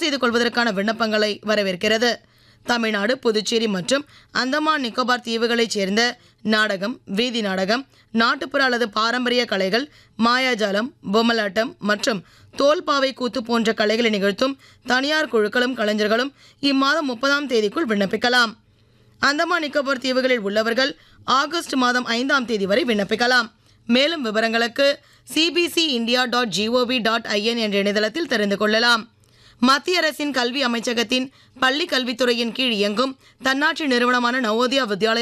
செய்து கொள்வதற்கான விண்ணப்பங்களை வரவேற்கிறது தமிழ்நாடு புதுச்சேரி மற்றும் அந்தமான் நிக்கோபார் தீவுகளைச் சேர்ந்த நாடகம் வீதி நாடகம் நாட்டுப்புற அல்லது பாரம்பரிய கலைகள் மாயாஜாலம் பொம்மலாட்டம் மற்றும் தோல்பாவை கூத்து போன்ற கலைகளை நிகழ்த்தும் தனியார் குழுக்களும் கலைஞர்களும் இம்மாதம் முப்பதாம் தேதிக்குள் விண்ணப்பிக்கலாம் அந்தமான் நிக்கோபார் தீவுகளில் உள்ளவர்கள் ஆகஸ்ட் மாதம் ஐந்தாம் தேதி வரை விண்ணப்பிக்கலாம் மேலும் விவரங்களுக்கு CBC India dot GOV dot IN என்ற இணையதளத்தில் தெரிந்து கொள்ளலாம் மத்திய அரசின் கல்வி அமைச்சகத்தின் பள்ளி கல்வித்துறையின் கீழ் இயங்கும் தன்னாட்சி நிறுவனமான நவோதயா வித்யாலயா